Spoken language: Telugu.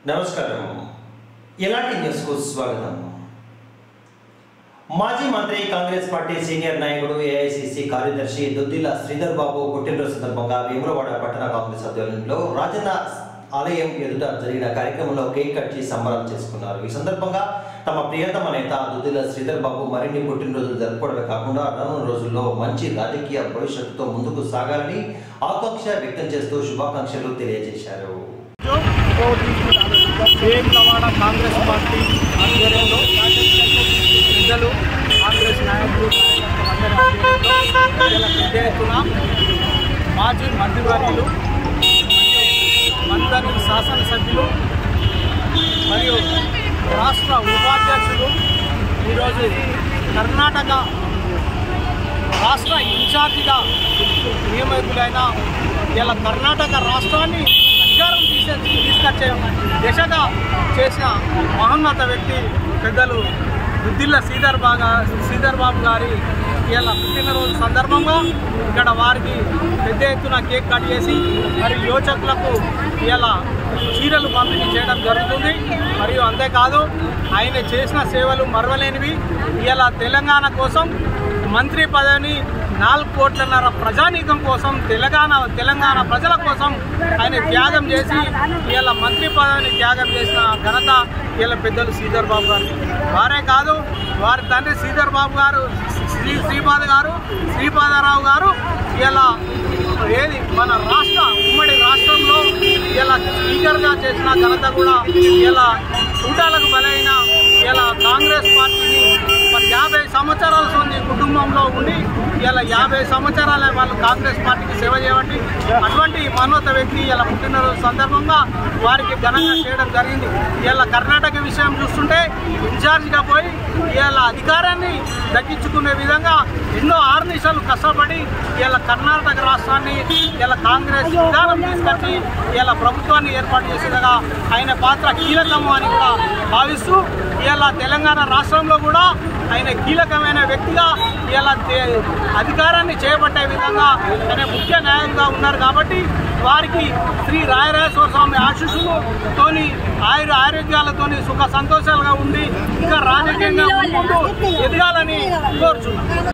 నమస్కారం ఎలాంటి న్యూస్కు స్వాగతం మాజీ మంత్రి కాంగ్రెస్ పార్టీ సీనియర్ నాయకుడు ఏఐసిసి కార్యదర్శి దుద్దిల శ్రీధర్ బాబు పుట్టినరోజు సందర్భంగా వేములవాడ పట్టణ కాంగ్రెస్ ఆధ్వర్యంలో రాజన్న ఆలయం ఎదుట జరిగిన కార్యక్రమంలో కేక్ కట్ చేసి సంబరాలు చేసుకున్నారు ఈ సందర్భంగా తమ ప్రియతమ నేత దుద్దిల శ్రీధర్ బాబు మరిన్ని పుట్టినరోజులు జరుపుకోవడమే కాకుండా రానున్న రోజుల్లో మంచి రాజకీయ భవిష్యత్తుతో ముందుకు సాగాలని ఆకాంక్ష వ్యక్తం చేస్తూ శుభాకాంక్షలు తెలియజేశారు వేములవాడ కాంగ్రెస్ పార్టీ ఆధ్వర్యంలో ప్రజలు కాంగ్రెస్ నాయకులు కార్యకర్తలందరి ఆధ్వర్యంలో పెద్ద ఎత్తున మాజీ మంత్రివర్యులు మంత్రి శాసనసభ్యులు మరియు రాష్ట్ర ఉపాధ్యక్షులు ఈరోజు కర్ణాటక రాష్ట్ర ఇన్ఛార్జిగా నియమితులైన ఇలా కర్ణాటక రాష్ట్రాన్ని అధికారం తీసే తీసుకొచ్చే దిశగా చేసిన మహోన్నత వ్యక్తి పెద్దలు బుద్దిల్ల శ్రీధర్ బాగా శ్రీధర్ బాబు గారి ఇలా పుట్టినరోజు సందర్భంగా ఇక్కడ వారికి పెద్ద ఎత్తున కేక్ కట్ చేసి మరి యోచకులకు ఇలా చీరలు పంపిణీ చేయడం జరుగుతుంది మరియు అంతేకాదు ఆయన చేసిన సేవలు మరవలేనివి ఇలా తెలంగాణ కోసం మంత్రి పదవిని నాలుగు కోట్లన్నర ప్రజానీకం కోసం తెలంగాణ తెలంగాణ ప్రజల కోసం ఆయన త్యాగం చేసి ఇలా మంత్రి పదవిని త్యాగం చేసిన ఘనత ఇలా పెద్దలు శ్రీధర్ బాబు గారు వారే కాదు వారి తండ్రి శ్రీధర్ బాబు గారు శ్రీ శ్రీపాద గారు శ్రీపాదరావు గారు ఇలా ఏది మన రాష్ట్ర ఉమ్మడి రాష్ట్రంలో ఇలా స్పీకర్గా చేసిన ఘనత కూడా ఇలా చూడాలకు బలైన ఇలా కాంగ్రెస్ పార్టీని మరి యాభై సంవత్సరాల ఉంది కుటుంబంలో ఉండి ఇలా యాభై సంవత్సరాలే వాళ్ళు కాంగ్రెస్ పార్టీకి సేవ చేయబట్టి అటువంటి మనోత వ్యక్తి ఇలా పుట్టినరోజు సందర్భంగా వారికి ఘనంగా చేయడం జరిగింది ఇలా కర్ణాటక విషయం చూస్తుంటే ఇన్ఛార్జిగా పోయి ఇలా అధికారాన్ని దక్కించుకునే విధంగా ఎన్నో ఆర్నిషాలు కష్టపడి ఇలా కర్ణాటక రాష్ట్రాన్ని ఇలా కాంగ్రెస్ విధానం తీసుకొచ్చి ఇలా ప్రభుత్వాన్ని ఏర్పాటు చేసేదిగా ఆయన పాత్ర కీలకము అని కూడా భావిస్తూ ఇలా తెలంగాణ రాష్ట్రంలో కూడా ఆయన కీలకమైన వ్యక్తిగా ఇలా తే- అధికారాన్ని చేపట్టే విధంగా ఆయన ముఖ్య నాయకుగా ఉన్నారు కాబట్టి వారికి శ్రీ రాయరాజేశ్వర స్వామి ఆశీస్సులతోని ఆయుర ఆరోగ్యాలతోని సుఖ సంతోషాలుగా ఉండి ఇంకా రాజకీయంగా ముందు ఎదగాలని కోరుచున్నాను